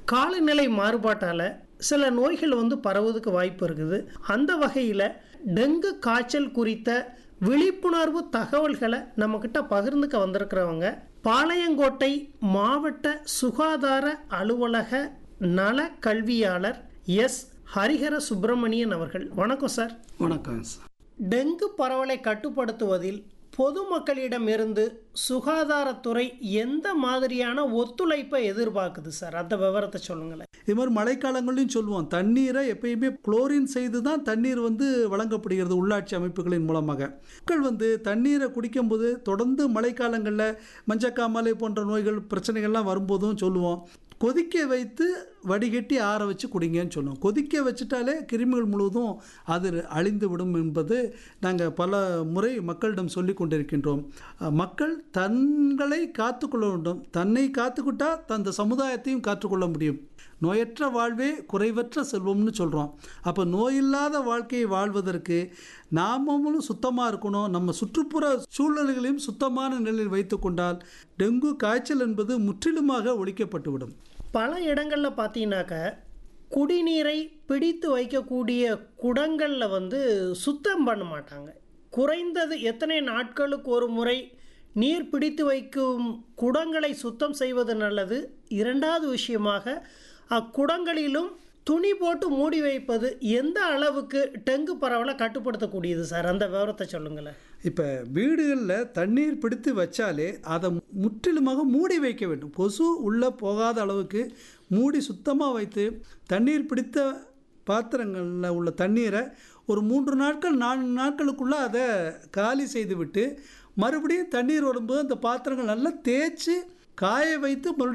காலநிலை மாறுபாட்டால் சில நோய்கள் வந்து பரவுவதுக்கு வாய்ப்பு இருக்குது அந்த வகையில் டெங்கு காய்ச்சல் குறித்த விழிப்புணர்வு தகவல்களை நம்மக்கிட்ட பகிர்ந்துக்க வந்திருக்கிறவங்க பாளையங்கோட்டை மாவட்ட சுகாதார அலுவலக நல கல்வியாளர் எஸ் ஹரிஹர சுப்பிரமணியன் அவர்கள் வணக்கம் சார் வணக்கம் சார் டெங்கு பரவலை கட்டுப்படுத்துவதில் பொதுமக்களிடமிருந்து சுகாதாரத்துறை எந்த மாதிரியான ஒத்துழைப்பை எதிர்பார்க்குது சார் அந்த விவரத்தை சொல்லுங்களேன் இது மாதிரி மழைக்காலங்கள்லையும் சொல்லுவோம் தண்ணீரை எப்பயுமே குளோரின் செய்து தான் தண்ணீர் வந்து வழங்கப்படுகிறது உள்ளாட்சி அமைப்புகளின் மூலமாக மக்கள் வந்து தண்ணீரை குடிக்கும்போது தொடர்ந்து மழைக்காலங்களில் மஞ்சக்காமலை போன்ற நோய்கள் பிரச்சனைகள்லாம் வரும்போதும் சொல்லுவோம் கொதிக்க வைத்து வடிகட்டி ஆற வச்சு குடிங்கன்னு சொல்லுவோம் கொதிக்க வச்சுட்டாலே கிருமிகள் முழுவதும் அது அழிந்து விடும் என்பது நாங்கள் பல முறை மக்களிடம் சொல்லி கொண்டிருக்கின்றோம் அஹ், மக்கள் தங்களை காத்துக்கொள்ள வேண்டும் தன்னை காத்துக்கிட்டா தந்த சமுதாயத்தையும் காத்துக்கொள்ள முடியும் நோயற்ற வாழ்வே குறைவற்ற செல்வம்னு சொல்கிறோம் அப்போ நோயில்லாத வாழ்க்கையை வாழ்வதற்கு நாமளும் சுத்தமாக இருக்கணும் நம்ம சுற்றுப்புற சூழ்நிலைகளையும் சுத்தமான நிலையில் வைத்துக்கொண்டால் டெங்கு காய்ச்சல் என்பது முற்றிலுமாக ஒழிக்கப்பட்டுவிடும் பல இடங்களில் பார்த்தீங்கன்னாக்க குடிநீரை பிடித்து வைக்கக்கூடிய குடங்களில் வந்து சுத்தம் பண்ண மாட்டாங்க குறைந்தது எத்தனை நாட்களுக்கு ஒரு முறை நீர் பிடித்து வைக்கும் குடங்களை சுத்தம் செய்வது நல்லது இரண்டாவது விஷயமாக அக்குடங்களிலும் துணி போட்டு மூடி வைப்பது எந்த அளவுக்கு டெங்கு பரவலை கட்டுப்படுத்தக்கூடியது சார் அந்த விவரத்தை சொல்லுங்களேன் இப்போ வீடுகளில் தண்ணீர் பிடித்து வச்சாலே அதை முற்றிலுமாக மூடி வைக்க வேண்டும் கொசு உள்ளே போகாத அளவுக்கு மூடி சுத்தமாக வைத்து தண்ணீர் பிடித்த பாத்திரங்களில் உள்ள தண்ணீரை ஒரு மூன்று நாட்கள் நான்கு நாட்களுக்குள்ளே அதை காலி செய்துவிட்டு மறுபடியும் தண்ணீர் வரும்போது அந்த பாத்திரங்கள் நல்லா தேய்ச்சி காய வைத்து மறுபடியும்